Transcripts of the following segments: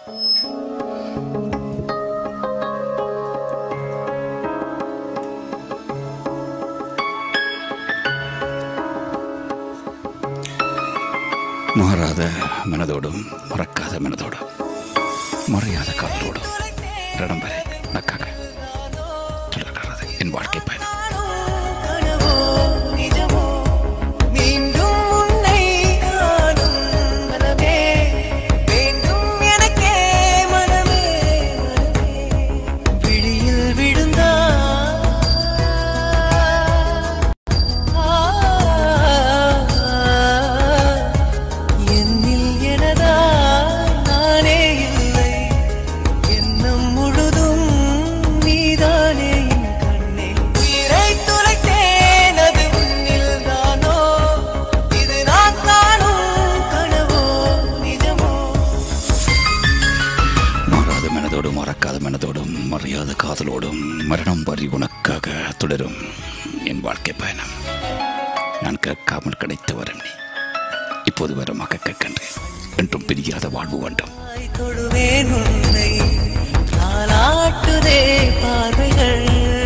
மாறாத மனதோடும் மறக்காத மனதோடும் மறையாத காதலோடும் இடம் வரை நக்காக தொடர்கிறது என் வாழ்க்கை பயணம் கனவோ நிஜமோ மீண்டும் உன்னை காணும் மனமே வேண்டும் எனக்கே மனமே மனமே விழியில் விழுந்தா என்னில் எனதா நானே இல்லை எண்ணம் முழுதும் நீதானே என் கண்ணே உயிரை துளைத்தேன் அது உன்னில் தானோ இது நான் காணும் கனவோ நிஜமோ மாறாத மனதோடும் மறக்காத மனதோடும் மறையாத காதலோடும் மரணம் வரி உனக்காக தொடரும் என் வாழ்க்கை பயணம் நான் கேட்காமல் கிடைத்த வரம் நீ இப்போது வரமாக கேட்கின்றேன் என்றும் பிரியாத வாழ்வு வேண்டும் தாய் தொடுவேன் உன்னை தாலாட்டுதே பார்வைகள்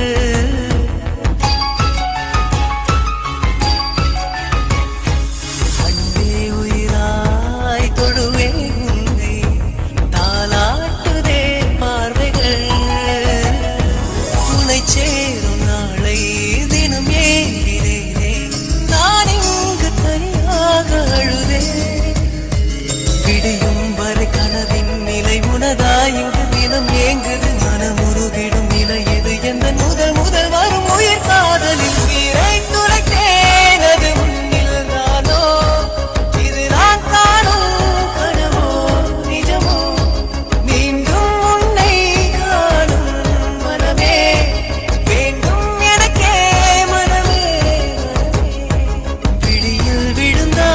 அன்பே உயிராய் தொடுவேன் உன்னை தாலாட்டுதே பார்வைகள் உன்னை சேரும் நாளை தினம் ஏங்கினேனே நான் இங்கு தனியாக அழுதேன் விடியும் வரை கனவின் நிலை உனதாய் இங்கு தினம் ஏங்குது மனமுருகிடும் நிலை இது எந்த முதல் முதல் வரும் உயிர் காதலில் உயிரை துளைத்தேன் அது உன்னில் தானோ இது நான் காணும் கனவோ நிஜமோ மீண்டும் உன்னை காணும் மனமே வேண்டும் எனக்கே மனமே மனமே விழியில் விழுந்தா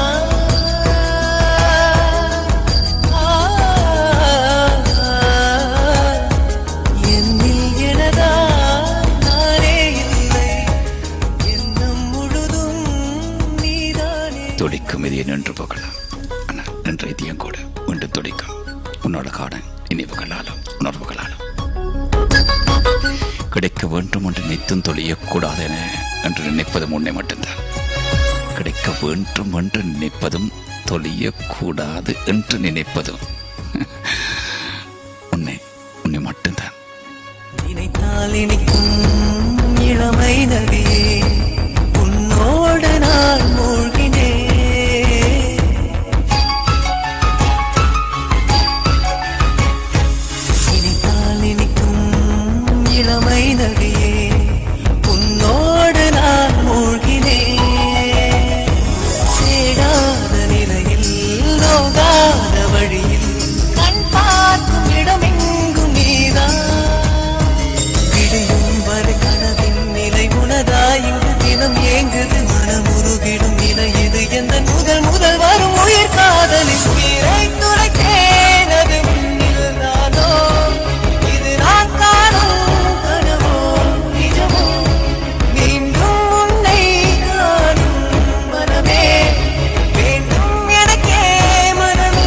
என்னில் எனதா நானே இல்லை எண்ணம் முழுதும் நீதானே துடிக்கும் இதே நின்று போகலாம் ஆனால் நின்ற இதயம் கூட மீண்டும் துடிக்கும் உன்னோட காண நினைவுகளாலும் உணர்வுகளாலும் கிடைக்க வேண்டும் என்று நித்தம் தொழியக்கூடாது என என்று நினைப்பதும் உன்னை மட்டும்தான் கிடைக்க வேண்டும் என்று நினைப்பதும் தொழியக்கூடாது என்று நினைப்பதும் உன்னை உன்னை மட்டும்தான் நினைத்தால் இனிக்கும் இளமை நதியே உன்னோடு நான் மூழ்கினேன் நினைத்தால் இனிக்கும் இளமை நதியே உன்னோடு நான் மூழ்கினேன் சேடாத நிலையில் நோகாத வழியில் கண் பார்க்கும் இடமெங்கும் நீதான் விடியும் வரை கனவின் நிலை உனதாய் இங்கு தினம் ஏங்குது மனமுருகிடும் நிலை இது எந்த முதல் முதல் வரும் உயிர் காதலில் உயிரை துளைத்தேன் அது உன்னில் தானோ இது நான் காணும் கனவோ நிஜமோ மீண்டும் உன்னை காணும் மனமே வேண்டும் எனக்கே மனமே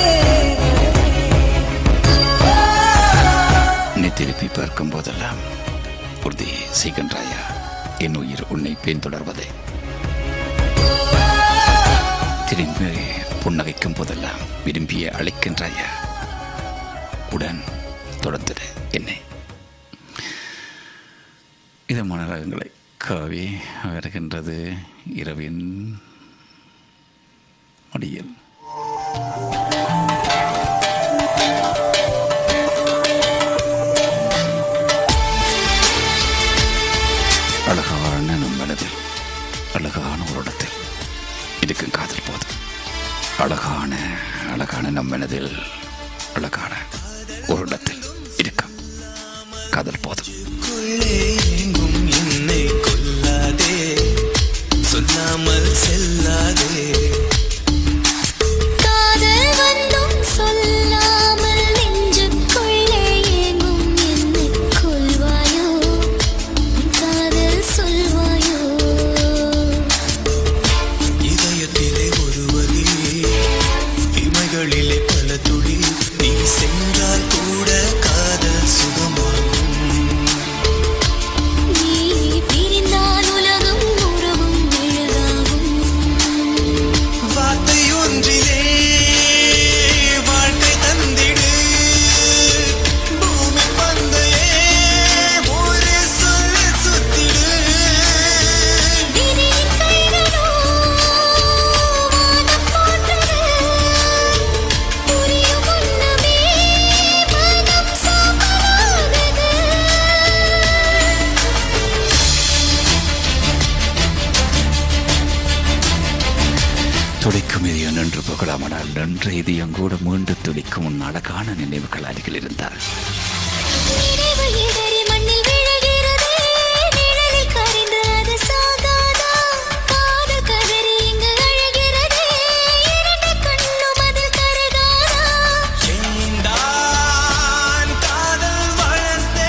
உன்னை திருப்பி பார்க்கும் போதெல்லாம் உறுதி செய்கின்றாயா என் உயிர் உன்னை பின்தொடர்வதை திரும்பி புன்னகைக்கும் போதெல்லாம் விரும்பிய அழைக்கின்றாயா உடன் தொடர்ந்தது என்னை இதமான ராகங்களை காவி வருகின்றது இரவின் மடியில் அழகான நம் மனதில் அழகான ஒரு இடத்தில் இருக்கும் காதல் போதும் அழகான அழகான நம் மனதில் அழகான ஒரு இடத்தில் இருக்கும் காதல் போதும் உள்ளே எங்கும் என்னை கொல்லாதே சொல்லாமல் செல்லாதே காதல் வந்தும் சொல்லாமல் நெஞ்சுக்குள்ளே ஏங்கும் என்னைக் கொல்வாயோ காதல் சொல்வாயோ இதயத்திலே ஒரு வலி இமைகளிலே பல துளி நீ சென்றால் கூட காதல் சுகமாகும் நீ பிரிந்தால் உலகம் உறவும் மெழுகாகும் வார்த்தை ஒன்றிலே வாழ்க்கை தந்திடு பூமி பந்தையே ஒரு சொல்ல சுத்திடு விதியின் கைகளோ வானம் போன்றது புரியும் முன்னமே மனம் சாம்பலாகுது துடிக்கும் இதயம் நின்று புகழாமனால் நின்ற இதயம் கூட மீண்டும் துடிக்கும் உன் அழகான நினைவுகள் அருகில் இருந்தால் நினைவு இடறி மண்ணில் விழுகிறது நிழலில் கரைந்து அது சாகாதா காதல் கதறி இங்கு அழுகிறது இரண்டு கண்ணும் அதில் கருகாதா ஏந்தான் காதல் வளர்ந்தே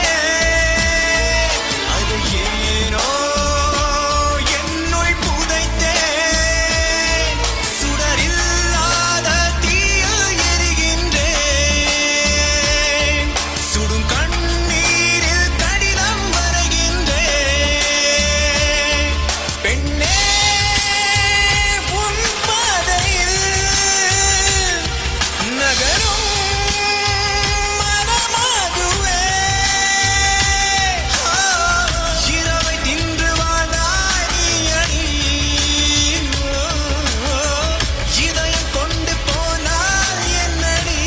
அது ஏனோ என்னுள் புதைத்தே சுடரில்லாத தீயில் எரிகின்றேன் சுடும் கண்ணீரில் கடிதம் வரைகின்றேன் பெண்ணே உன் பாதையில் நகரும் மனமாகுவே இரவை தின்று வாழ்ந்தாய் நீ அடி இதயம் கொண்டு போனால் என்னடி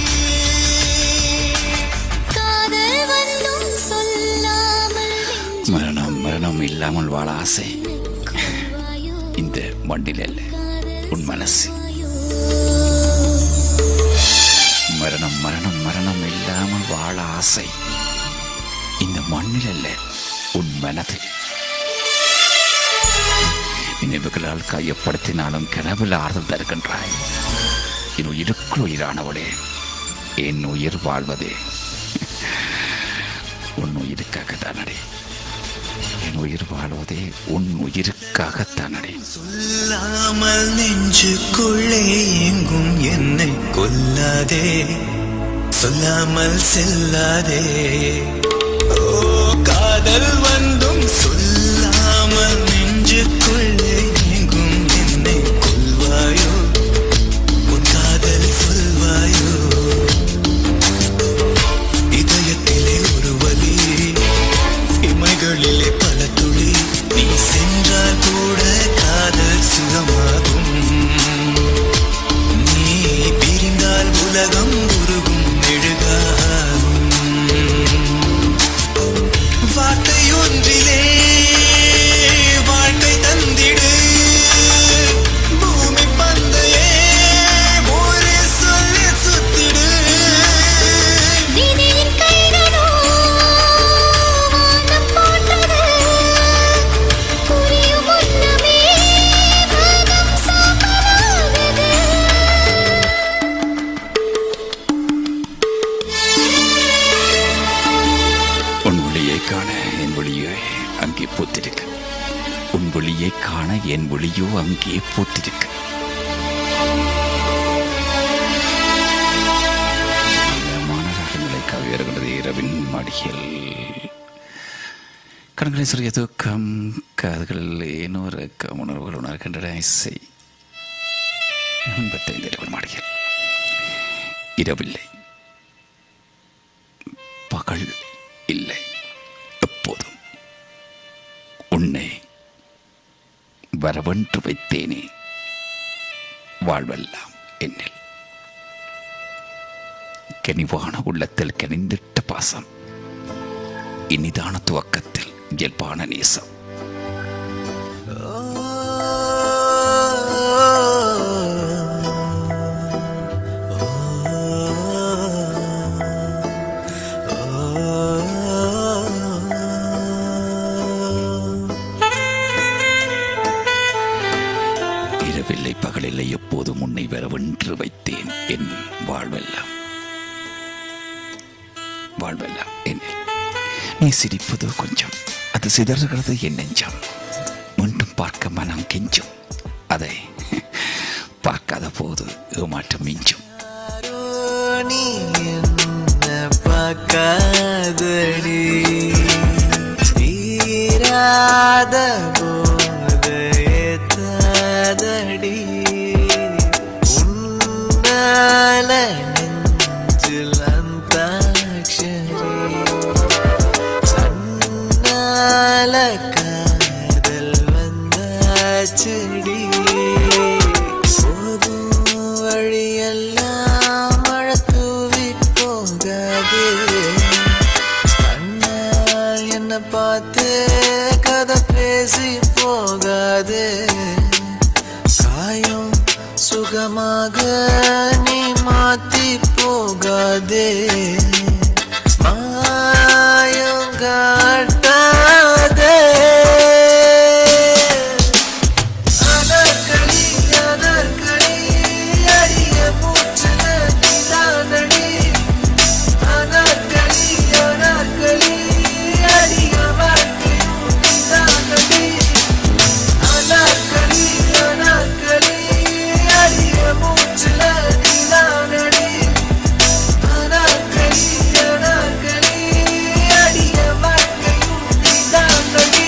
காதல் வந்தும் சொல்லாமல் மரணம் மரணம் இல்லாமல் வாழ ஆசை நெஞ்சுக்குள்வாயோ இந்த மண்ணில் அல்ல உன் மனசு மரணம் மரணம் மரணம் இல்லாமல் வாழ ஆசை இந்த மண்ணில் அல்ல உன் மனது நினைவுகளால் கையப்படுத்தினாலும் கனவில் ஆறுதல் தருகின்றாய் என் உயிருக்குள் உயிரானவளே என் உயிர் வாழ்வதே உன் உயிருக்காகத்தானடே என் உயிர் வாழ்வதே உன் உயிருக்காகத்தானடே சொல்லாமல் நெஞ்சுக்குள்ளே எங்கும் என்னை கொல்லாதே சொல்லாமல் செல்லாதே ஓ காதல் வந்தும் சொல்லாமல் நெஞ்சுக்குள்ளே எங்கும் என்னை கொல்வாயோ உன் காதல் சொல்வாயோ இதயத்திலே ஒரு வலி இமைகளிலே பல துளி நீ சென்றால் கூட காதல் சுகமாகும் நீ பிரிந்தால் உலகம் உருகும் மெழுகாகும் வார்த்தை ஒன்றிலே வாழ்க்கை தந்திடு பூமி பந்தையே ஒரு சொல்ல சுத்திடு விதியின் கைகளோ வானம் போன்றது புரியும் முன்னமே மனம் சாம்பலாகுது உன் ஒளியை காண என் ஒளியோ அங்கே பூத்திருக்கு உன் ஒளியை காண என் ஒளியோ அங்கே பூத்திருக்கு மாணவர்களை கவியறுகிறது இரவின் மடியில் கண்களை சிறிய தூக்கம் காதுகள் ஏனோ ரக்கம் உணர்வுகள் உணர்கின்றன இசை எண்பத்தைந்து இரவின் மடியில் இரவில்லை பகல் இல்லை எப்போதும் உன்னை வரவென்று வைத்தேனே வாழ்வெல்லாம் என்னில் கனிவான உள்ளத்தில் கனிந்திட்ட பாசம் இனிதான துவக்கத்தில் இயல்பான நேசம் இரவில்லை பகலில்லை எப்போதும் உன்னை வரவென்று வைத்தேன் என் வாழ்வெல்லாம் வாழ்வெல்லாம் என்னில் நீ சிரிப்பதோ கொஞ்சம் அது சிதறுகிறது என் நெஞ்சம் மீண்டும் பார்க்க மனம் கெஞ்சும் அதை பார்க்காத போது ஏமாற்றம் மிஞ்சும் யாரோ நீ என் மேல நெஞ்சில் அந்தாட்சரி தன்னால காதல் வந்தாச்சடி போகும் வழியெல்லாம் மழை தூவி போகாது கண்ணால் என்ன பார்த்து கதை பேசி போகாது காயம் சுகமாக நீ மாத்தி போகாதே மாயம் காட்டாதே அனர்களி அனர்களி அடிய மூச்சுல நீதானடி அனர்களி அனர்களி அடிய வாழ்க்கையும் நீதானடி அனர்களி அனர்களி அடிய மூச்சுல நீதானடி அனர்களி அனர்களி அடிய வாழ்க்கையும் நீதானடி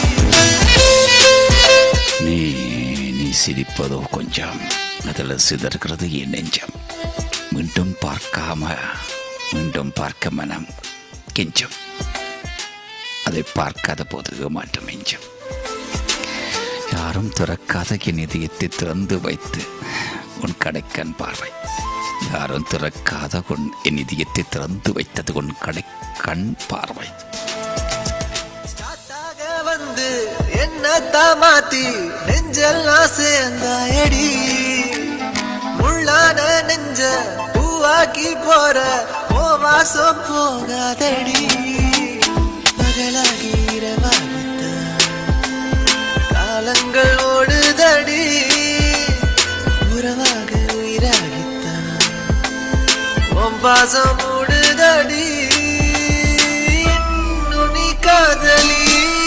நீ நீ சிரிப்பதோ கொஞ்சம் அதில் சிதறுகிறது என் நெஞ்சம் மீண்டும் பார்க்காம மீண்டும் பார்க்க மனம் கெஞ்சும் அதை பார்க்காத போது மாற்றம் மிஞ்சும் யாரும் திறக்காத என் இதயத்தை திறந்து வைத்து உன் கடைக்கண் பார்வை யாரும் திறக்காத உன் என் இதயத்தை திறந்து வைத்தது உன் கடைக்கண் பார்வை காத்தாக வந்து என்னத்தான் மாத்தி நெஞ்செல்லாம் சேர்ந்தாயடி முள்ளான நெஞ்ச பூவாக்கி போற ஓ வாசம் போகாதடி பகலாகி இரவாகித்தான் காலங்கள் ஓடுதடி உறவாக உயிராகித்தான் உன் பாசம் மூடுதடி இன்னும் நீ காதலி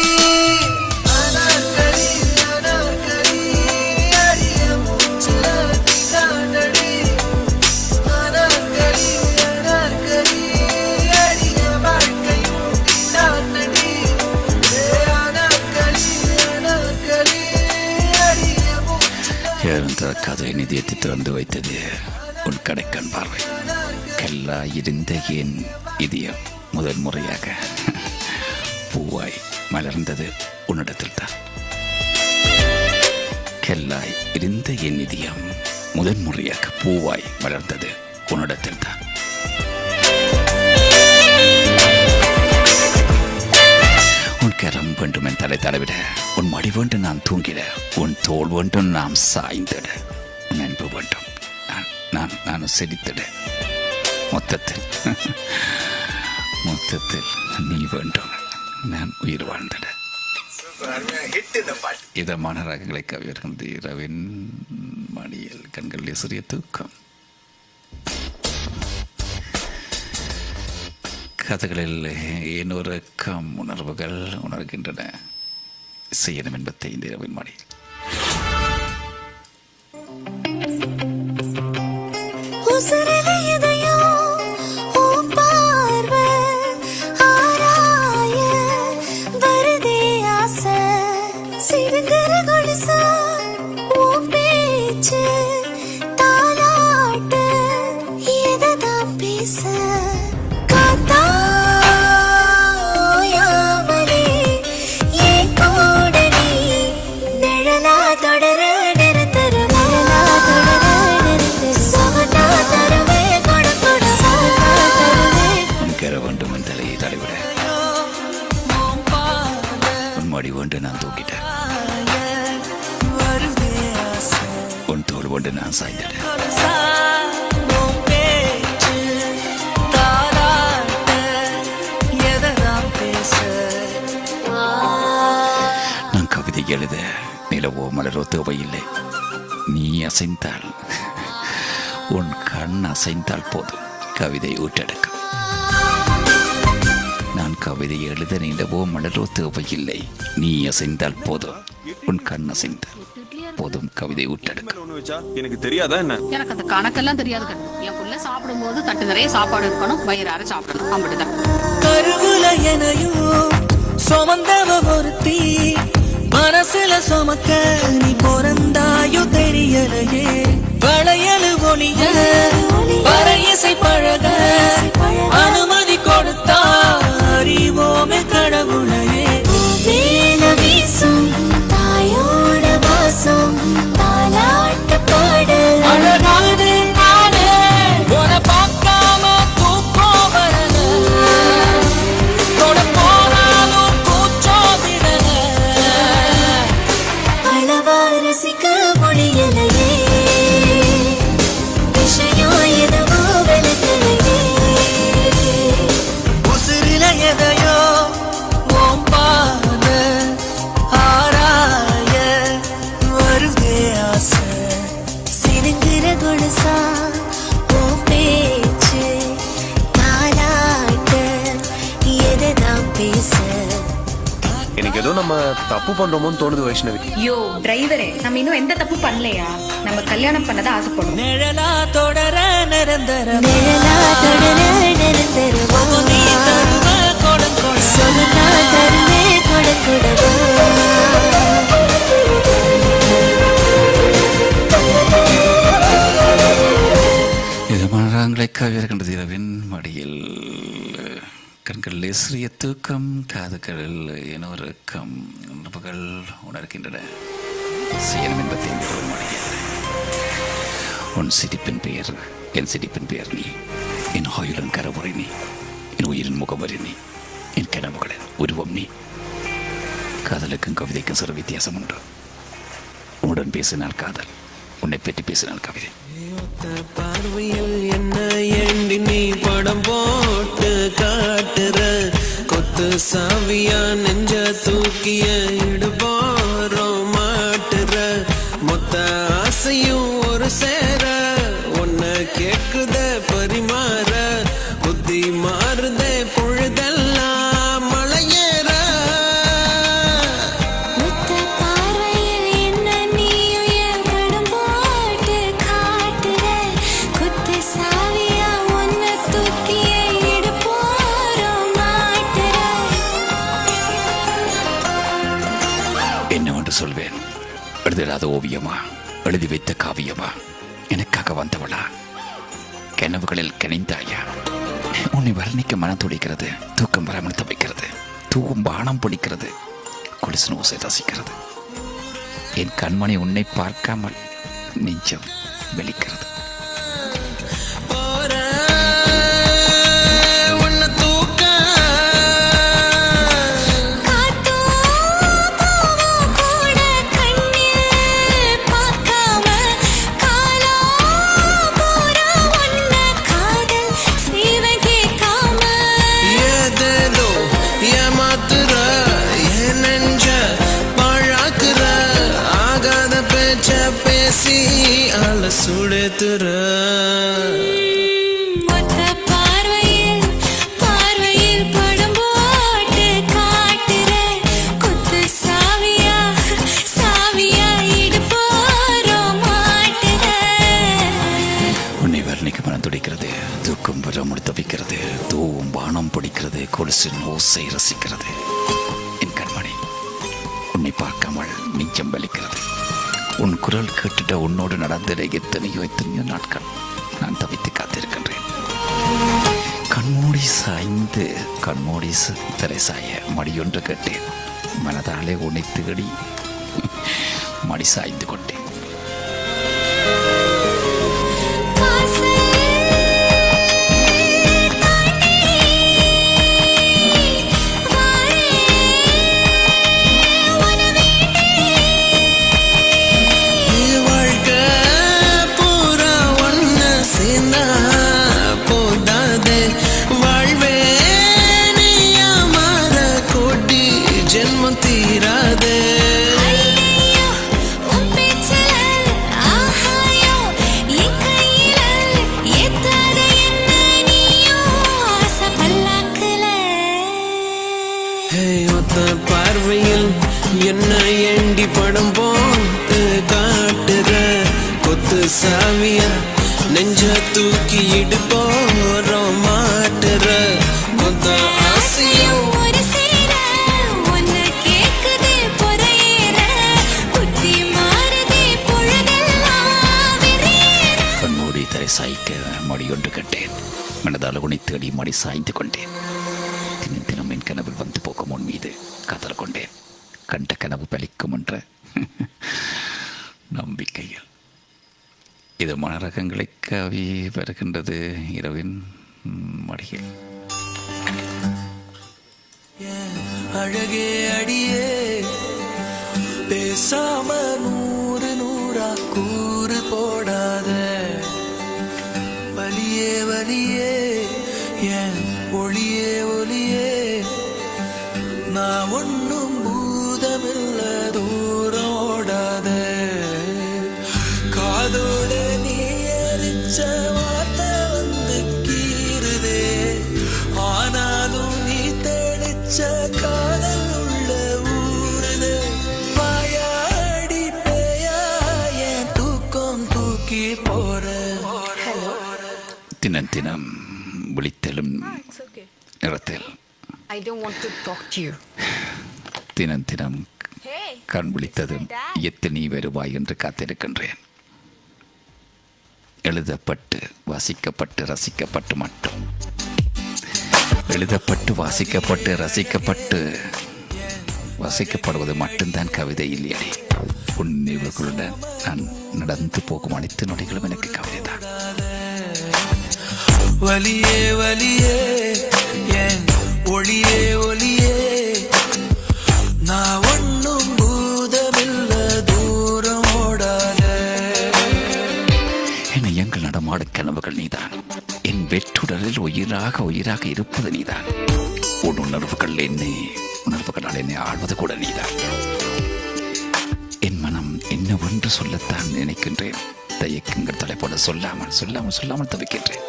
அனார்களி, அனார்களி, அடிய மூச்சுல நீ தானடி. அனார்களி, அனார்களி, அடிய வாழ்க்கையும் நீ தானடி. ஏ அனார்களி, அனார்களி, அடிய மூச்சுல யாரும் திறக்காத என் இதயத்தை திறந்து வைத்தது உன் கடைக்கண் பார்வை கல்லா இருந்த என் இதயம் முதல் முறையாக பூவாய் மலர்ந்தது உன்னிடத்தில் தான் கல்லாய் இருந்த என் இதயம் முதன் முறையாக பூவாய் மலர்ந்தது உன்னிடத்தில் தான் உன் கரம் வேண்டும் என் தலை தடவிட உன் மடி வேண்டும் நான் தூங்கிட உன் தோல் வேண்டும் நாம் சாய்ந்திட உன் அன்பு வேண்டும் நான் நான் நான் சிரித்திட மொத்தத்தில் மொத்தத்தில் நீ வேண்டும் நான் உயிர் வாழ்ந்திட இதமான ரகங்களை கவியர்கள் இரவின் மடியில் கண்களில் சிறிய தூக்கம் கதைகளில் இன்னொரு கம் உணர்வுகள் உணர்கின்றன செய்யணும் என்பதை இந்த இரவின் மடியில் உசுரில இதயம் உன் பார்வை ஆராய வருதே ஆசை சிறுங்கிற கொலுசா உன் பேச்சு தாலாட்டு எதைதான் பேச காத்தா ஓயாமலே என் கூட நீ நிழலா தொடர நிரந்தரமா தொடர நிரந்தர சகனா தருவே கொட கொட சகனா தருவே உன் கர வேண்டும் என் தலையை தடவிட உன் மடி கொண்டு நான் தூக்கிட்டேன் உன் தோல் கொண்டு நான் சாய்ந்திட்டேன் நான் கவிதை எழுத நிலவோ மலரோ தேவையில்லை நீ அசைந்தால் உன் கண் அசைந்தால் போதும் கவிதை ஊற்றெடுக்கும் நான் கவிதை எழுத நிலவோ மலரோ தேவையில்லை நீ அசைந்தால் போதும் உன் கண் அசைந்தால் போதும் கவிதை ஊற்றெடுக்கும் ஒண்ணு வச்சா எனக்கு தெரியாதா என்ன எனக்கு அந்த கணக்கெல்லாம் தெரியாது கண்ணு என் புள்ள சாப்பிடும்போது தட்டு நிறைய சாப்பாடு இருக்கணும் வயிறார சாப்பிடணும் அப்படிதான் கருவுல எனையும் சுமந்தவ ஒருத்தி மனசுல சுமக்க நீ பிறந்தாயோ தெரியலையே வளையலு ஒளிய ஏதோ நம்ம தப்பு பண்றோமோன்னு தோணுது வைஷ்ணவி யோ டிரைவரே நம்ம இன்னும் எந்த தப்பு பண்ணலையா நம்ம கல்யாணம் பண்ணதான் ஆசைப்படுறோம் நிழலா தொடர நிரந்தர நிழலா தொடர நிரந்தரமா நீ தருவ கொடுங்கொட சொன்னா தருவே கொட கொடவா இது மனராங்களை கவியிருக்கின்றது இரவின் மடியில் கண்களில் சிறிய தூக்கம் காதுகளில் இனொருக்கம் உணர்வுகள் உணர்கின்றன செய்யணும் என்ற தீவிர மடியில் உன் சிரிப்பின் பெயர் என் சிரிப்பின் பெயர் நீ என் ஆயுளின் கரவுரை நீ என் உயிரின் முகவரி நீ என் கனவுகளின் உருவம் நீ காதலுக்கும் கவிதைக்கும் சிறு வித்தியாசம் உண்டு உன்னுடன் பேசினால் காதல் உன்னை பற்றி பேசினால் கவிதை பார்வையில் என்ன ஏண்டி நீ படம் போட்டு காட்டுற கொத்து சாவியா நெஞ்ச தூக்கிய இடுபாரம் மாட்டுற மொத்த ஆசையும் ஒரு சேர உன்ன கேக்குத பரிமாற புத்தி மாறுதே பொழுதெல்லாம் மலையேற முத்த பார்வையில் என்ன நீயும் என் படம் போட்டு காட்டுற குத்து சாவியா உன்னை தூக்கிய இடுப்போரம் மாட்டுற என்னவென்று சொல்வேன் எழுதிடாத ஓவியமா எழுதி வைத்த காவியமா எனக்காக வந்தவளா கனவுகளில் கிணைந்தாயா உன்னை வர்ணிக்க மனம் துடிக்கிறது தூக்கம் வராமல் தவிக்கிறது தூவும் பானம் பிடிக்கிறது குடிசு ஓசை ரசிக்கிறது என் கண்மணி உன்னை பார்க்காமல் நெஞ்சம் வெளிக்கிறது போற உன்னை தூக்க காத்தோ போவோ கூட கண்ணில் பார்க்காம காலோ பூரா உன்னை காதல் செய்வ கேட்காம ஏதேதோ ஏமாத்துற என் நெஞ்ச பாழாக்குற ஆகாத பேச்ச பேசி அல சுடுத்துற மொத்த பார்வையில் பார்வையில் படம் போட்டு காட்டுற குத்து சாவியா சாவியா இடுப்போரம் மாட்டுற உன்னை வர்ணிக்க மனம் துடிக்கிறது தூக்கம் வராமல் தவிக்கிறது தூவும் பானம் பிடிக்கிறது கொலுசின் ஓசை ரசிக்கிறது என் கண்மணி உன்னை பார்க்காமல் நெஞ்சம் வலிக்கிறது உன் குரல் கேட்டுட்ட உன்னோடு நடந்திட எத்தனையோ எத்தனையோ நாட்கள் நான் தவித்து காத்திருக்கின்றேன் கண்மூடி சாய்ந்து கண்மூடி ச- தலை சாய மடியொன்று கேட்டேன் மனதாலே உன்னை தேடி மடி சாய்ந்து கொண்டேன் வாழ்க்கை பூரா ஒன்னு சேர்ந்தா போதாதே வாழ்வே நீயா மாற கோடி ஜென்மம் தீராதே ஹே, ஒத்த பார்வையில் என்ன ஏண்டி படம் போட்டு காட்டுற கொத்து சாவியா நெஞ்ச தூக்கி இடுப்போறோம் மாட்டுற மொத்த ஆசையும் கண்மூடி தலை சாய்க்க மடியொன்று கட்டேன் மனதால் உன்னை தேடி மடி சாய்ந்து கொண்டேன் தினம் தினம் என் கனவில் வந்து போக்கும் உன் மீது காதல் கொண்டேன் கண்ட கனவு பலிக்கும் என்ற நம்பிக்கையில் இது மனரகங்களை கவி வருகின்றது இரவின் ம், மடியில் அழகே அடியே பேசாம நூறு நூறா கூறு போடாத வலியே வலியே என் ஒளியே ஒளியே நான் ஒன்னும் பூதமில்ல தூரம் ஓடாத காதோட நீ எரிச்ச வார்த்தை வந்து கீறுதே ஆனாலும் நீ தெளிச்ச காதல் உள்ள தினம் தினம் விழித்தலும் It's okay. நிறத்தில் I don't want to talk to you. தினம் தினம் Hey. கண் விழித்ததும் எத்தனை வருவாய் என்று காத்திருக்கின்றேன் எழுதப்பட்டு வாசிக்கப்பட்டு ரசிக்கப்பட்டு மட்டும் எழுதப்பட்டு வாசிக்கப்பட்டு ரசிக்கப்பட்டு வாசிக்கப்படுவது மட்டும்தான் கவிதை இல்லையடி உன் நினைவுகளுடன் நான் நடந்து போகும் அனைத்து நொடிகளும் எனக்கு கவிதை தான் வலியே வலியே என் ஒளியே ஒளியே நான் ஒன்னும் பூதமில்ல தூரம் ஓடாத என்னை எங்கள் நடமாடும் கனவுகள் நீதான் என் வெற்றுடலில் உயிராக உயிராக இருப்பது நீதான் உன் உணர்வுகள் என்னை உணர்வுகளால் என்னை ஆழ்வது கூட நீதான் என் மனம் என்னவென்று சொல்லத்தான் நினைக்கின்றேன் தயக்கங்கள் தலைப்போட சொல்லாமல் சொல்லாமல் சொல்லாமல் தவிக்கின்றேன்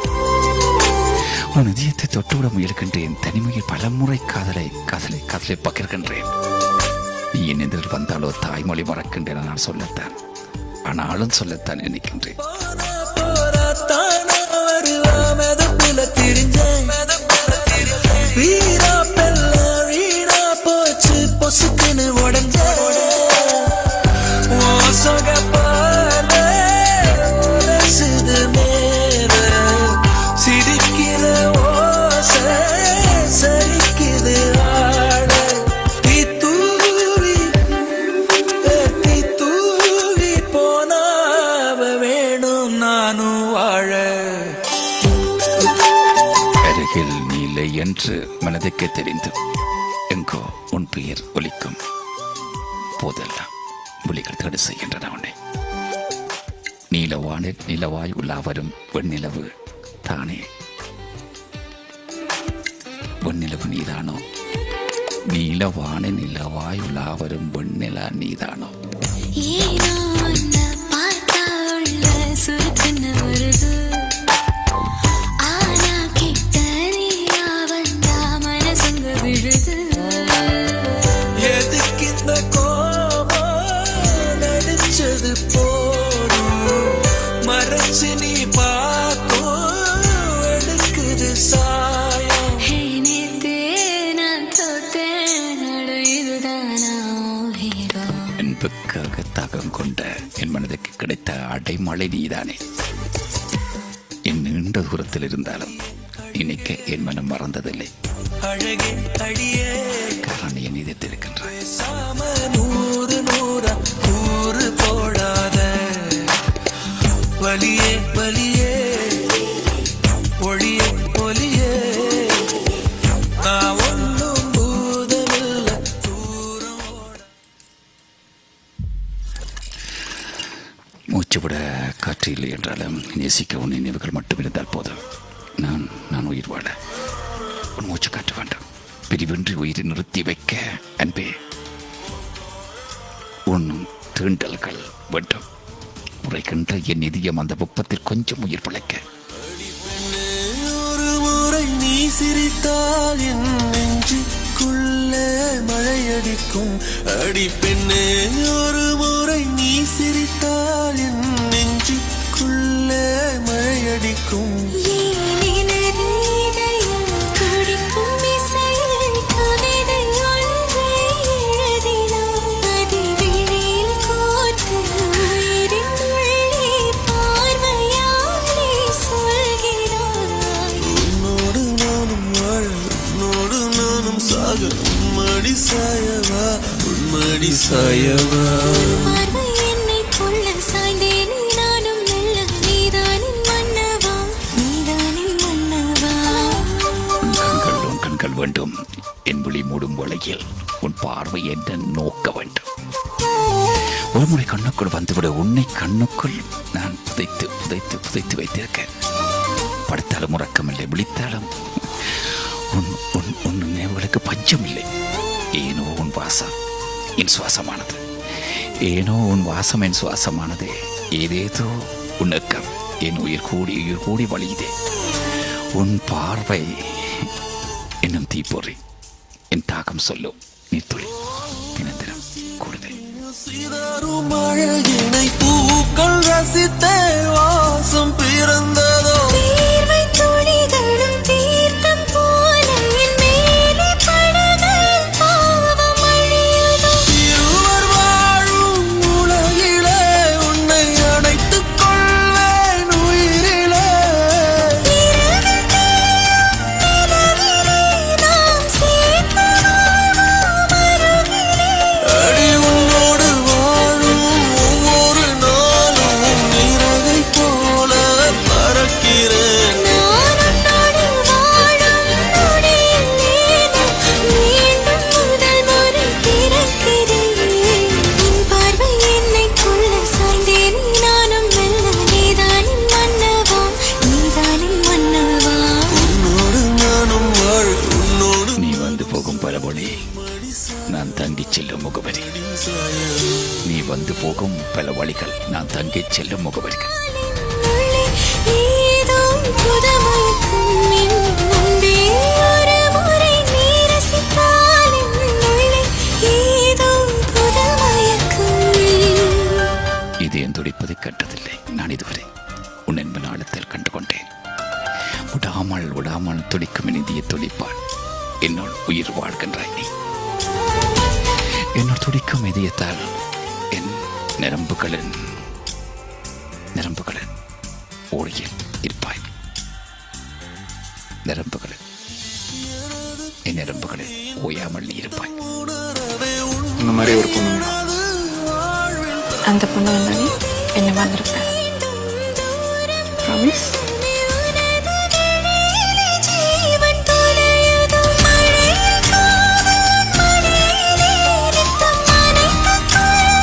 உன் இதயத்தை தொட்டுவிட முயல்கின்றேன் தனிமையில் பலமுறை காதலை காதலை காதலை பகிர்கின்றேன் நீ என் எதிரில் வந்தாலோ தாய்மொழி மறக்கின்றேன் நான் சொல்லத்தான் ஆனாலும் சொல்லத்தான் நினைக்கின்றேன் போராத்தானா வருவா மெதப்புல திரிஞ்சேன் வீரா பெல்ல வீணா போச்சு பொசுக்குன்னு உடஞ்ச சொகப்பால உரசுது மேல சிரிக்கிற ஓசை சரிக்குது ஆட தீ தூரி தீ தூரி போனாவ வேணும் நானும் வாழ அருகில் நீலை என்று மனதுக்கு தெரிந்து எங்கோ உன் பெயர் ஒலிக்கும் போதெல்லாம் விழிகள் தடு செய்கின்றன உன்னை நீலவானில் நிலவாய் உலா வரும் வெண்ணிலவு தானே வெண்ணிலவு நீதானோ நீலவான நிலவாய் உலா வரும் வெண்ணிலா நீதானோ ஏனோ உன்னை பார்த்தா உள்ள சுருக்குன்னு வருது. ஆனா கிட்ட நீயா வந்தா மனசுங்க விழுது. எதுக்கு இந்த கோபம் நடிச்சது போதும் மறைச்சு நீ பார்க்கும் எடுக்குது சாயம் ஹே, நேத்தே நான் தோத்தேன். அட, இதுதானா உன் hero? அன்புக்காக தாகம் கொண்ட என் மனதுக்கு கிடைத்த அடைமழை நீதானே என் நீண்ட தூரத்தில் இருந்தாலும் நினைக்க என் மனம் மறந்ததில்லை அழகே அடியே காரணம் என் இதயத்திருக்கின்றாய் சாம நூறு நூறா கூறு போடாத வலியே வலியே ஒளியே ஒளியே நான் ஒன்றும் பூதமில்ல தூரம் ஓட மூச்சு விட காற்று இல்லை என்றாலும் நேசிக்க உன் நினைவுகள் மட்டும் இருந்தால் போதும் நான் நான் உயிர் வாழ உன் மூச்சு காற்று வேண்டும் பிரிவின்றி உயிரை நிறுத்தி வைக்க அன்பே உன் தீண்டல்கள் வேண்டும் உரைக்கின்ற என் இதயம் அந்த வெப்பத்தில் கொஞ்சம் உயிர் பிழைக்க ஒரு முறை நீ சிரித்தால் என் நெஞ்சுக்குள்ளே மழையடிக்கும் அடி பெண்ணே ஒரு முறை நீ சிரித்தால் என் நெஞ்சுக்குள்ளே மழையடிக்கும் ஏன் எனது இதயம் துடிக்கும் இசையில் கவிதை ஒன்றை எழுதினாய். அது விழியில் கோர்த்து உயிரின் உள்ளே பார்வையாலே சொல்கிறாய். உன்னோடு நானும் வாழ உன்னோடு நானும் சாக உம்மடி சாயவா உம்மடி சாயவா பார்வை என்னைக் கொள்ள சாய்ந்தேனே நானும் மெல்ல. நீதானின் மன்னவா, நீதானின் மன்னவா. உன் கண்கள் உன் கண்கள் வேண்டும் என் விழி மூடும் வேளையில் உன் பார்வை என்ன நோக்க வேண்டும் ஒரு முறை கண்ணுக்குள் வந்துவிட உன்னை கண்ணுக்குள் நான் புதைத்து புதைத்து புதைத்து வைத்திருக்கேன் படுத்தாலும் உறக்கமில்லை விழித்தாலும் உன் உன் உன் நினைவுகளுக்கு பஞ்சம் இல்லை ஏனோ உன் வாசம் என் சுவாசமானது ஏனோ உன் வாசம் என் சுவாசமானது ஏதேதோ உனக்கம் என் உயிர் கூடி உயிர் கூடி வழியுதே உன் பார்வை என்னும் தீப்பொறி என் தாகம் சொல்லும் நீர்த்துளி தினந்தினம் கூடுதல் சிதறும் அழகினை பூக்கள் ரசித்தே வாசம் பிறந்ததோ நீ வந்து போகும் பல வழிகள் நான் தங்கிச் செல்லும் முகவரிகள் ஏதோ புதமயக்கும் என் முன்பே ஒரு முறை நீ ரசித்தால் என் உள்ளே ஏதோ புதமயக்கும் இதயம் துடிப்பதை கண்டதில்லை நான் இதுவரை உன் என்பன் ஆழத்தில் கண்டு கொண்டேன் விடாமல் விடாமல் துடிக்கும் என் இதய துடிப்பால் என்னோட உயிர் வாழ்கின்றாய் நீ என்னோட துடிக்கும் இதயத்தால் என் நரம்புகளின் நரம்புகளின் ஓடியில் இருப்பாய் நரம்புகளில் என் நரம்புகளில் ஓயாமல் நீ இருப்பாய் இந்த மாதிரி ஒரு பொண்ணு வேணும். அந்த பொண்ணு வந்தாலே என்ன மறந்துருப்பேன் ப்ராமிஸ் ஜீவன் தொலையுதும் மழையில் காதல் மழையிலே நித்தம் நனைத்துக்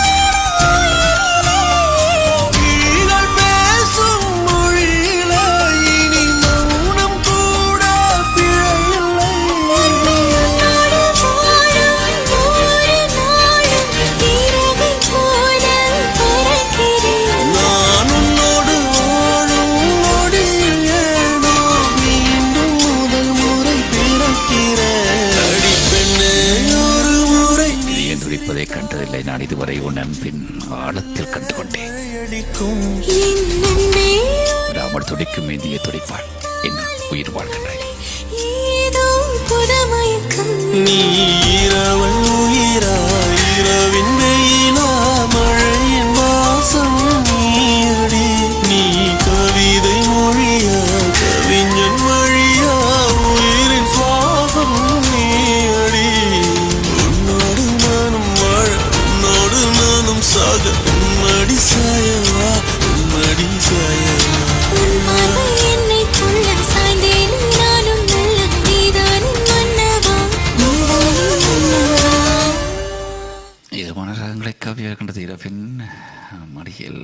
கிளிகள் பேசும் மொழியில இனி மௌனம் கூட பிழையில்லை உன்னோடு வாழும் ஒவ்வொரு நாளும் இரவை போல பறக்கிறேன் நான் உன்னோடு வாழும் நொடியில் ஏனோ மீண்டும் முதல் முறை பிறக்கிறேன் அடி பெண்ணே ஒரு முறை இதயம் துடிப்பதை கண்டதில்லை நான் இதுவரை உன் அன்பின் ஆழத்தில் கண்டு கொண்டேன் அடிக்கும் என் அன்பே விடாமல் துடிக்கும் இந்திய துடிப்பாள் என் உயிர் வாழ்கின்றாய் ஏதோ புதமயக்கம் நீ இரவன் உயிரா இரவின் வெயிலா மழையின் வாசம் நீயடி நீ கவிதை மொழியா கவிஞன் வழியா உயிரின் சுவாசம் நீயடி உன்னோடு நானும் வாழ உன்னோடு நானும் சாக உம்மடி சாயவா உம்மடி சாயவா உன் பார்வை என்னை கொள்ள சாய்ந்தேன் நானும் நல்ல நீதானின் மன்னவா நீதானின் மன்னவா இதமான ராகங்களை காவியாக கண்டது இரவின் மடியில்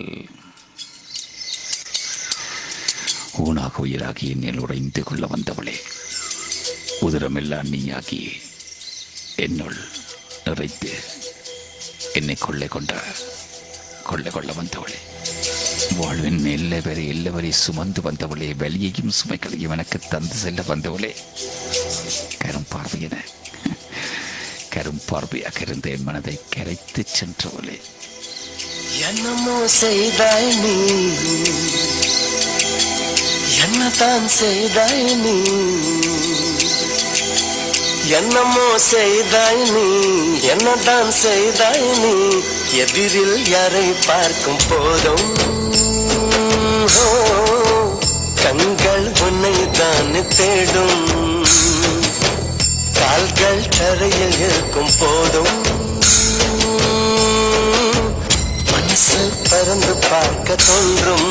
ஊனாக உயிராகி என்னில் உடைந்து கொள்ள வந்தவளே உதிரமெல்லாம் நீயாகி என்னுள் நிறைத்து என்னை கொள்ளை கொண்ட கொள்ளை கொள்ள வந்தவளே வாழ்வின் எல்லை வரை எல்லை வரை சுமந்து வந்தவளே வெளியையும் சுமைகளையும் எனக்கு தந்து செல்ல வந்தவளே கரும் பார்வையென கரும் பார்வையாக இருந்த என் மனதை கரைத்து சென்றவளே என்னமோ செய்தாய் நீ என்னதான் செய்தாய் நீ என்னமோ செய்தாய் நீ என்னதான் செய்தாய் நீ எதிரில் யாரை பார்க்கும் போதும் ஓ, கண்கள் உன்னை தான் தேடும் கால்கள் தரையில் இருக்கும் போதும் மனசு பறந்து பார்க்க தோன்றும்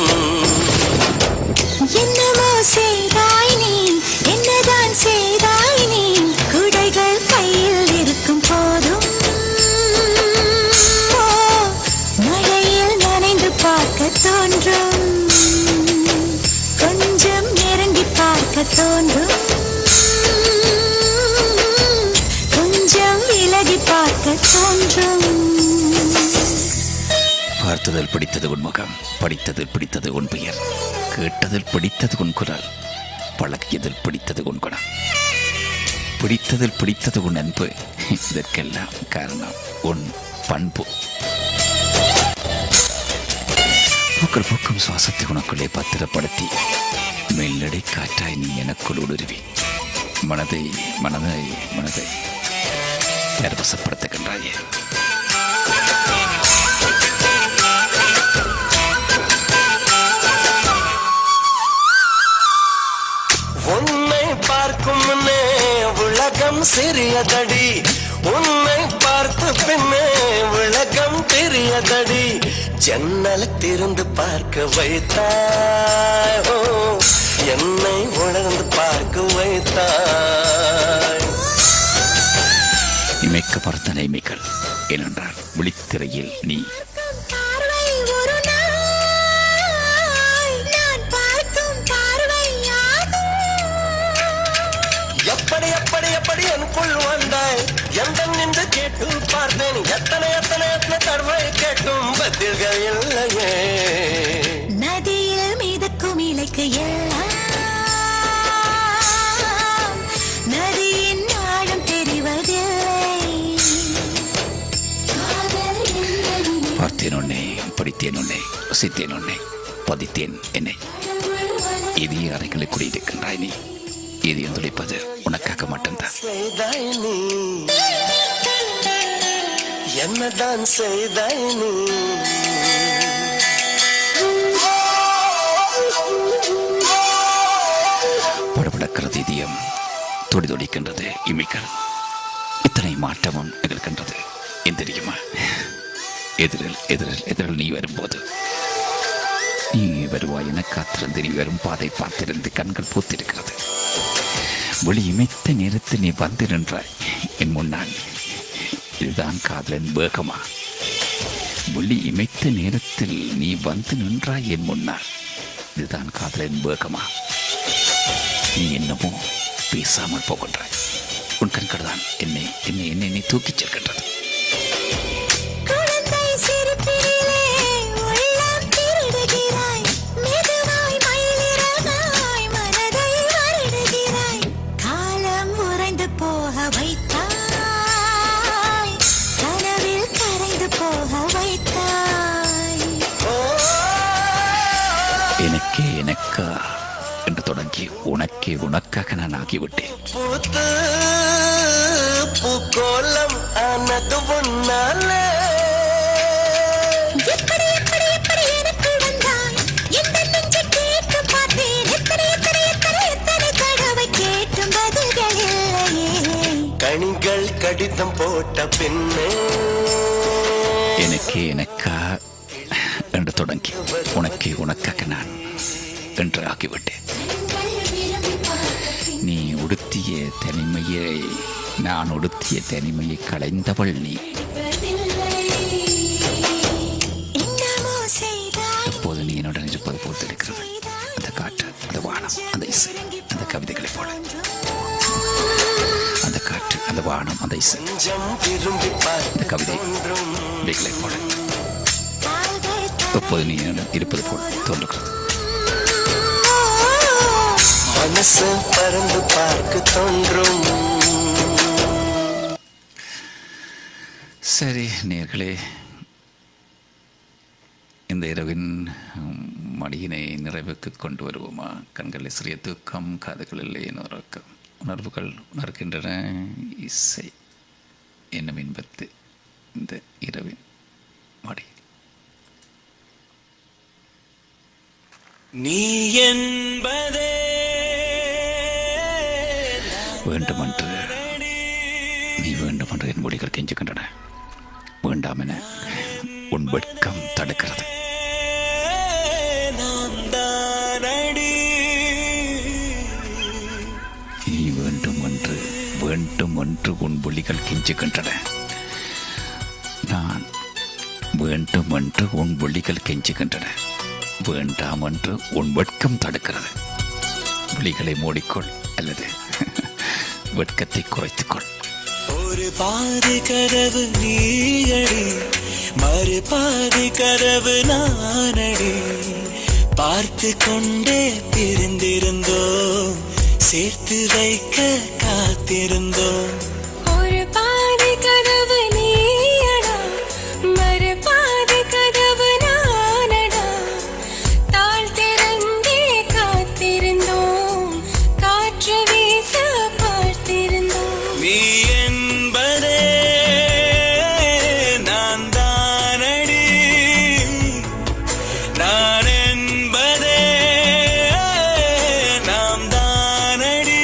என்னவோ செய்தாய் நீ என்னதான் செய்தாய் நீ குடைகள் கையில் இருக்கும் போதும் ஓ, மழையில் நனைந்து பார்க்க தோன்றும் கொஞ்சம் நெருங்கி பார்க்க தோன்றும் கொஞ்சம் விலகி பார்க்க தோன்றும் பார்த்ததில் பிடித்தது உன் முகம் படித்ததில் பிடித்தது உன் பெயர் கேட்டதில் பிடித்தது உன் குரல் பழகியதில் பிடித்தது உன் குணம் பிடித்ததில் பிடித்தது உன் அன்பு இதற்கெல்லாம் காரணம் உன் பண்பு பூக்கள் பூக்கும் சுவாசத்தை உனக்குள்ளே பத்திரப்படுத்தி மேல்நடை காற்றாய் நீ எனக்குள் ஊடுருவி மனதை மனதை மனதை பரவசப்படுத்துகின்றாயே உன்னை பார்க்கும் முன்னே உலகம் சிறியதடி உன்னை பார்த்த பின்னே உலகம் பெரியதடி ஜன்னலை திறந்து பார்க்க வைத்தாய் ஓ, என்னை உணர்ந்து பார்க்க வைத்தாய் இமைக்க பார்த்த நைமைகள் ஏனென்றால் விழித்திரையில் நீ பார்வை ஒரு நாள் நான் பார்க்கும் பார்வையாகும் எப்படி எப்படி எப்படி எனக்குள் வந்தாய் எந்த நின்று கேட்டு பார்த்தேன் எத்தனை எத்தனை எத்தனை தடவை கேட்டும் பதில்கள் இல்லையே நதியில் மிதக்கும் இலைக்கு எல்லாம் நதியின் ஆழம் தெரிவதில்லை காதல் என்பது பார்த்தேன் உன்னை படித்தேன் உன்னை ரசித்தேன் உன்னை பதித்தேன் என்னை இதய அறைகளை குடியிருக்கின்றாய் நீ இதயம் துடிப்பது உனக்காக மட்டும்தான் செய்தாய் நீ என்னதான் செய்தாய் நீ படபடக்கிறது இதயம் துடி துடிக்கின்றது இமைகள் இத்தனை மாற்றமும் நிகழ்கின்றது ஏன் தெரியுமா எதிரில் எதிரில் எதிரில் நீ வரும்போது நீ வருவாய் என காத்திருந்து நீ வரும் பாதை பார்த்திருந்து கண்கள் பூத்திருக்கிறது ஒளி இமைத்த நேரத்தில் நீ வந்து நின்றாய் என் முன்னால் இதுதான் காதலன் வேகமா ஒளி இமைத்த நேரத்தில் நீ வந்து நின்றாய் என் முன்னால் இதுதான் காதலன் வேகமா நீ என்னமோ பேசாமல் போகின்றாய் உன் கண்கள் தான் என்னை என்னை என்னை என்னை தூக்கிச் செல்கின்றது குழந்தை சிரிப்பினிலே உள்ளம் திருடுகிறாய் மெதுவாய் மயிலிறகாய் மனதை வருடுகிறாய் காலம் உறைந்து போக வைத்தாய் கனவில் கரைந்து போக வைத்தாய் எனக்கே எனக்கா என்று தொடங்கி உனக்கே உனக்காக நான் ஆகிவிட்டேன் பூத்து பூக்கோலம் ஆனது உன்னாலே எப்படி எப்படி எப்படி எனக்குள் வந்தாய் எந்த நெஞ்சை கேட்டு பார்த்தேன் எத்தனை எத்தனை எத்தனை எத்தனை தடவை கேட்டும் பதில்கள் இல்லையே கணிகள் கடிதம் போட்ட பின்னே எனக்கே எனக்கா என்று தொடங்கி உனக்கே உனக்காக நான் என்று ஆகிவிட்டேன் நீ உடுத்திய தனிமையை நான் உடுத்திய தனிமையை களைந்தவள் நீ என்னமோ செய்தாய் எப்போது நீ என்னுடன் இருப்பது போல் இருக்கிறது அந்த காற்று அந்த வானம் அந்த இசை அந்த கவிதைகளைப் போல அந்த காற்று அந்த வானம் அந்த இசை நெஞ்சம் விரும்பி அந்த கவிதை பார்க்கின்றோம் இவைகளைப் போல கால்கள் எப்போது நீ என்னுடன் இருப்பது போல் தோன்றுகிறது மனசு பறந்து பார்க்க தோன்றும் சரி நேர்களே இந்த இரவின் ம், மடியினை நிறைவுக்கு கொண்டு வருவோமா கண்களில் சிறிய தூக்கம் காதுகளில் உறக்கம் உணர்வுகள் உணர்கின்றன இசை என்னும் இன்பத்து இந்த இரவின் மடி நீ என்பதே வேண்டுமென்று நீ வேண்டுமென்று என் மொழிகள் கெஞ்சுகின்றன வேண்டாம் என உன் வெட்கம் தடுக்கிறது நான் தானடி நீ வேண்டும் என்று வேண்டும் என்று உன் ஒளிகள் கெஞ்சுகின்றன நான் வேண்டும் என்று உன் ஒளிகள் கெஞ்சுகின்றன வேண்டாம் என்று உன் வெட்கம் தடுக்கிறது விழிகளை மூடிக்கொள் அல்லது வெட்கத்தை குறைத்துக்கொள் ஒரு பாதி கதவு நீயடி மறு பாதி கதவு நானடி பார்த்து கொண்டே பிரிந்திருந்தோம் சேர்த்து வைக்க காத்திருந்தோம் ஒரு பாதி கதவு நீயடா மறு பாதி கதவு நானடா தாழ் திறந்தே காத்திருந்தோம் காற்று வீச பார்த்திருந்தோம் நீ என்பதே நான் தானடி நான் என்பதே நாம் தானடி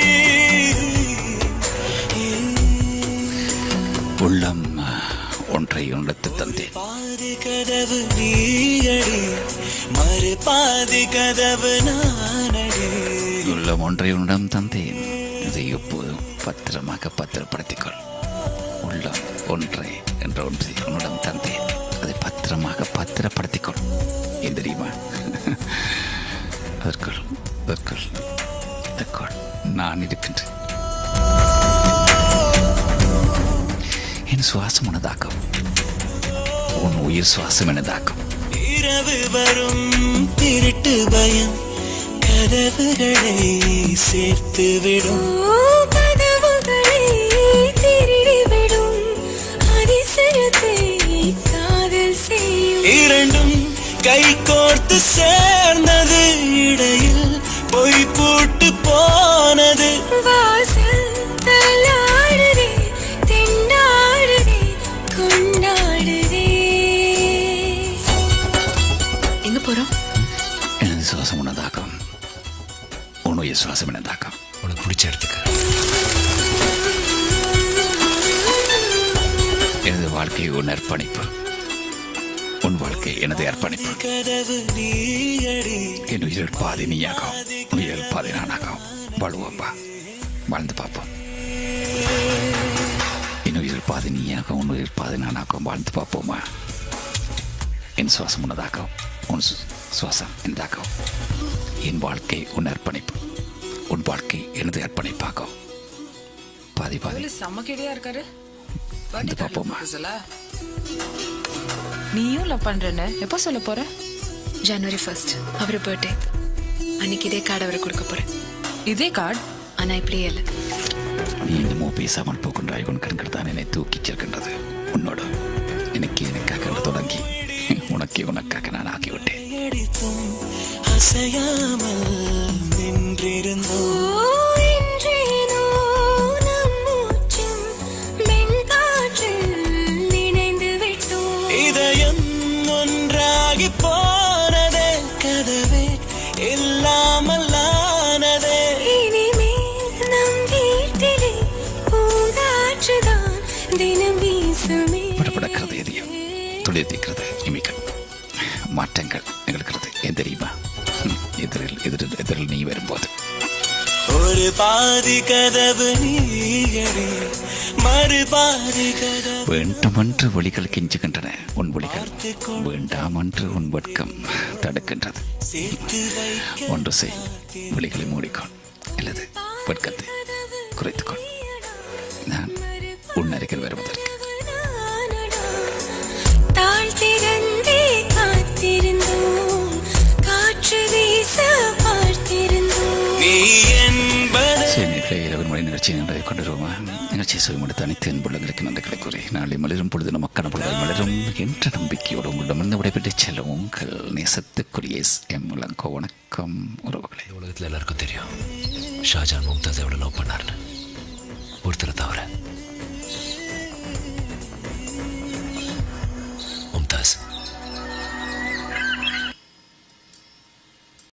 உள்ளம் ஒன்றை உணர்த்து தந்தேன் பாதி கதவு நீயடி மறு பாதி கதவு நானடி உள்ளம் ஒன்றை உன்னிடம் தந்தேன் அதை எப்போதும் பத்திரமாக பத்திரப்படுத்திக்கொள் உள்ளம் ஒன்றை என்ற ஒன்றை உன்னிடம் தந்தேன் அதை பத்திரமாக பத்திரப்படுத்திக்கொள் ஏன் தெரியுமா அதற்குள் அதற்குள் அதற்குள் நான் இருக்கின்றேன் என் சுவாசம் உனதாக்கும் உன் உயிர் சுவாசம் எனதாக்கும் இரவு வரும் திருட்டு பயம் கதவுகளை சேர்த்து விடும் கதவுகளை திருடிவிடும் அதிசயத்தை காதல் செய்யும் இரண்டும் கை கோர்த்து சேர்ந்தது இடையில் பொய் பூட்டு போனது வாசல் தள்ளாடுதே திண்டாடுதே கொண்டாடுதே எங்க போறோம் எனது சுவாசம் உனதாக்கும் உன் உயிர் சுவாசம் எனதாக்கும் உனக்கு பிடிச்ச இடத்துக்கு எனது வாழ்க்கை உன் அர்ப்பணிப்பு உன் வாழ்க்கை எனது அர்ப்பணிப்பு கதவு நீயடி என் உயிர் பாதி நீயாகும் உயிர் பாதி நானாகும் வாழ்வோம்பா வாழ்ந்து பார்ப்போம் என் உயிர் பாதி நீயாகும் உன் உயிர் பாதி நானாகும் வாழ்ந்து பார்ப்போமா என் சுவாசம் உனதாகும் உன் சு- சுவாசம் எனதாகும் என் வாழ்க்கை உன் அர்ப்பணிப்பு உன் வாழ்க்கை எனது அர்ப்பணிப்பாகும் பாதி பாதி செம்ம கேடியா இருக்காரு வந்து பார்ப்போமா சொல்ல நீயும் லவ் பண்றேன்னு எப்போ சொல்ல போற ஜனவரி ஃபர்ஸ்ட் அவர் பர்த்டே அன்னைக்கு இதே கார்டு அவருக்கு கொடுக்க போறேன் இதே கார்டு ஆனா இப்படியே இல்லை நீ என்னமோ பேசாமல் போகின்றாய் உன் கண்கள் தான் என்னை தூக்கிச் செல்கின்றது உன்னோடு எனக்கு எனக்காக என்று தொடங்கி உனக்கே உனக்காக நான் ஆகிவிட்டேன் அடித்தும் அசையாமல் நின்றிருந்தோம் என்றேனோ நம் மூச்சும் வெண்காற்றில் நினைந்து விட்டோம் இதயம் ஒன்றாகி போனதே கதவே இல்லாமல் ஆனதே இனிமேல் நம் வீட்டிலே பூங்காற்றுதான் தினம் வீசுமே படபடக்கிறது எதையும் துளிர்த்திக்கிறது இமைகள் மாற்றங்கள் நிகழ்கிறது ஏன் தெரியுமா ம், எதிரில் எதிரில் எதிரில் நீ வரும்போது ஒரு பாதி கதவு நீயடி மறு பாதி கதவு வேண்டுமென்று ஒளிகள் கெஞ்சுகின்றன உன் ஒளிகள் வேண்டாமென்று உன் வெட்கம் தடுக்கின்றது சேர்த்து வைக்க ஒன்று செய் விழிகளை மூடிக்கொள் அல்லது வெட்கத்தை குறைத்துக்கொள் நான் உன் அருகில் வருவதற்கு தாழ் திறந்தே காத்திருந்தோம் காற்று வீச பார்த்திருந்தோம் நீ என்பது சேமிகளை இரவு மணி நிகழ்ச்சி நடத்தி கொண்டிருவோமா நிகழ்ச்சி சுயமடுத்த அனைத்து அன்புள்ளங்களுக்கு நன்றிகளை கூறி நாளை மலரும் பொழுது நமக்கான பொழுது மலரும் என்ற நம்பிக்கையோடு உங்களிடமிருந்து விடைபெற்று செல்லும் உங்கள் நேசத்துக்குரிய எஸ் எம் இளங்கோ வணக்கம் உறவுகளே உலகத்துல எல்லாருக்கும் தெரியும் ஷாஜான் மும்தாஸ் எவ்வளவு லவ் பண்ணாருன்னு